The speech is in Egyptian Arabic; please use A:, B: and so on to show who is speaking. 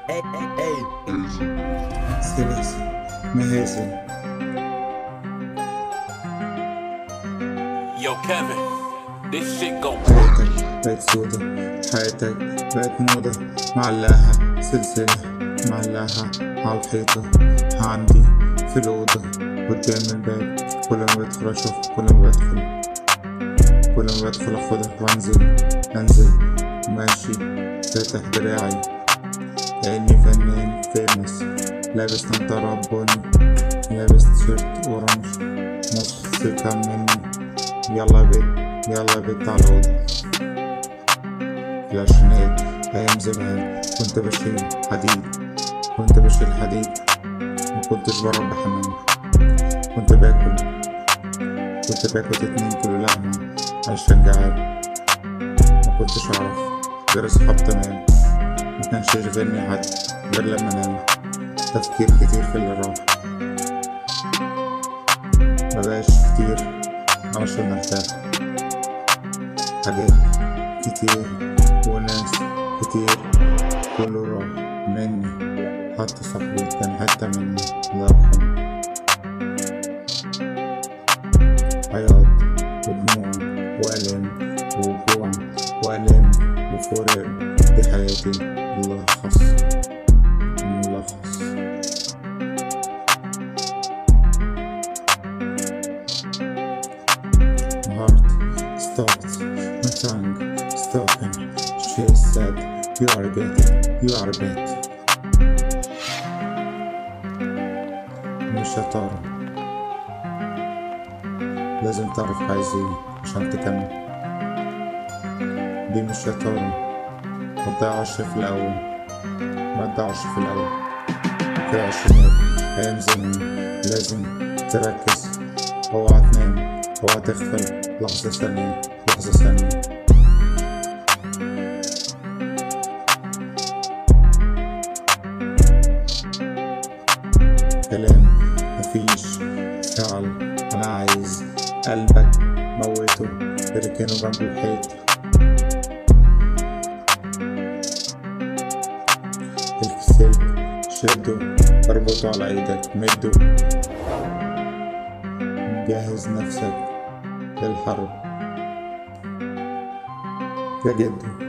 A: Hey, hey, hey.
B: سلاسل مهازل
C: Yo, Kevin, this shit go
B: حياتك بقت سودة حياتك بقت موضة معلقها سلسلة معلقها عالحيطة عندي في الأوضة قدام الباب كل ما بدخل أشوف كل ما بدخل كل ما بدخل أخدها وأنزل أنزل ماشي فاتح دراعي كأني فنان فيمس لابس نضارة بني لابس تيشيرت أورنج نص سكة مني يلا بيت يلا بيت على الأوضة في العشرينات أيام زمان كنت بشيل حديد كنت بشيل حديد مكنتش بربي حمام كنت باكل كنت باكل اتنين كيلو لحمة عشان جعان مكنتش أعرف غير أصحاب تمام مكانش يشغلني حد غير لما أنام تفكير كتير في اللي راح مبقاش كتير علشان مرتاح حاجات كتير وناس كتير كله راح مني حتى صاحبي كان حتة مني الله يرحمه عياط ودموع وألم ووجوع وألم وفراق دي حياتي ملخص ملخص My heart stopped, my tongue stopping. She said, You are a bit, you are a bit. مش يا ترى لازم تعرف عايز ايه عشان تكمل دي مش يا ترى ما تضيعش في الأول ما تضيعش في الأول كده عشرينات أيام زمان لازم تركز اوعى تنام اوعى تغفل لحظة ثانية لحظة ثانية كلام مفيش فعل انا عايز قلبك موته اركنه جنب الحيط السلك شده اربطه على ايدك مده جهز نفسك للحرب يا جدو